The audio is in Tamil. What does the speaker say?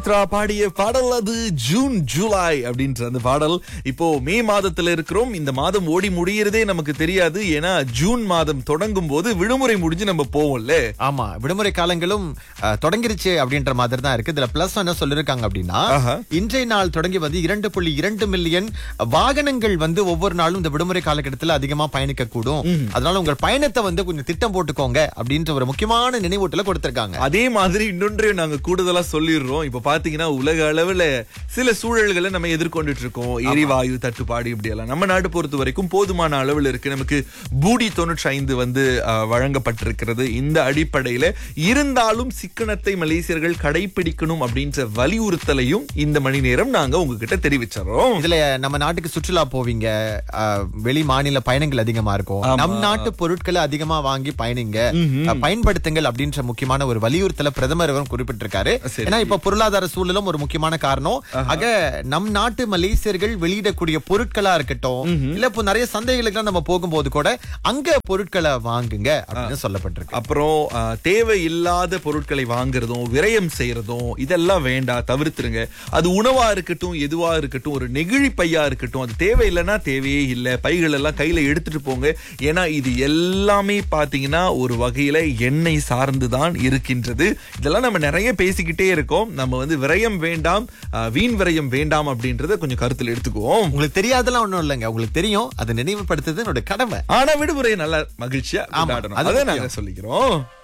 சித்ரா பாடிய பாடல் அது ஜூன் ஜூலை அப்படின்ற அந்த பாடல் இப்போ மே மாதத்துல இருக்கிறோம் இந்த மாதம் ஓடி முடியறதே நமக்கு தெரியாது ஏன்னா ஜூன் மாதம் தொடங்கும் போது விடுமுறை முடிஞ்சு நம்ம போவோம்ல ஆமா விடுமுறை காலங்களும் அஹ், தொடங்கிருச்சு அப்படின்ற மாதிரி தான் இருக்கு இதுல பிளஸ் என்ன சொல்லிருக்காங்க அப்படின்னா ஆஹா. இன்றைய நாள் தொடங்கி வந்து இரண்டு புள்ளி இரண்டு மில்லியன் வாகனங்கள் வந்து ஒவ்வொரு நாளும் இந்த விடுமுறை காலகட்டத்தில் அதிகமா பயணிக்க கூடும் அதனால உங்கள் பயணத்தை வந்து கொஞ்சம் திட்டம் போட்டுக்கோங்க அப்படின்ற ஒரு முக்கியமான நினைவூட்டல கொடுத்திருக்காங்க அதே மாதிரி இன்னொன்றையும் நாங்க கூடுதலா சொல்லிடுறோம் இப்ப பாத்தீங்கன்னா உலக அளவுல சில சூழல்களை நம்ம எதிர்கொண்டுட்டு இருக்கோம் எரிவாயு தட்டுப்பாடு இப்படி எல்லாம் நம்ம நாடு பொறுத்த வரைக்கும் போதுமான அளவில் இருக்கு நமக்கு பூடி தொண்ணூற்றி ஐந்து வந்து அஹ், வழங்கப்பட்டிருக்கிறது இந்த அடிப்படையில இருந்தாலும் சிக்கனத்தை மலேசியர்கள் கடைபிடிக்கணும் அப்படின்ற வலியுறுத்தலையும் இந்த மணி நேரம் நாங்க உங்ககிட்ட தெரிவிச்சறோம் இதுல நம்ம நாட்டுக்கு சுற்றுலா போவீங்க அஹ், வெளி மாநில பயணங்கள் அதிகமா இருக்கும் நம் நாட்டு பொருட்களை அதிகமா வாங்கி பயணிங்க அஹ், பயன்படுத்துங்கள் அப்படின்ற முக்கியமான ஒரு வலியுறுத்தல பிரதமர் அவரும் குறிப்பிட்டிருக்காரு சரி. ஏன்னா இப்ப பொருளாதார சூழலும் ஒரு முக்கியமான காரணம் ஆக நம் நாட்டு மலேசியர்கள் வெளியிடக்கூடிய பொருட்களா இருக்கட்டும் இல்ல இப்போ நிறைய சந்தைகளுக்கு நம்ம போகும்போது கூட அங்க பொருட்களை வாங்குங்க அப்படின்னு சொல்லப்பட்டிருக்கு அப்புறம் அஹ், தேவையில்லாத பொருட்களை வாங்குறதும் விரயம் செய்யறதும் இதெல்லாம் வேண்டாம் தவிர்த்துருங்க அது உணவா இருக்கட்டும் எதுவா இருக்கட்டும் ஒரு நெகிழி பையா இருக்கட்டும் அது தேவையில்லைன்னா தேவையே இல்லை பைகள் எல்லாம் கையில எடுத்துட்டு போங்க ஏன்னா இது எல்லாமே பாத்தீங்கன்னா ஒரு வகையில எண்ணெய் சார்ந்துதான் இருக்கின்றது இதெல்லாம் நம்ம நிறைய பேசிக்கிட்டே இருக்கோம் நம்ம வந்து விரயம் வேண்டாம் அஹ், வீண் விரயம் வேண்டாம் அப்படின்றத கொஞ்சம் கருத்தில் எடுத்துக்குவோம் உங்களுக்கு தெரியாதெல்லாம் ஒண்ணும் இல்லைங்க உங்களுக்கு தெரியும் அதை நினைவுபடுத்துறது என்னோட கடமை ஆனா விடுமுறையை நல்லா மகிழ்ச்சியா ஆமா, கொண்டாடணும் அது அதை முக்கியம். நாங்க சொல்லிக்கிறோம்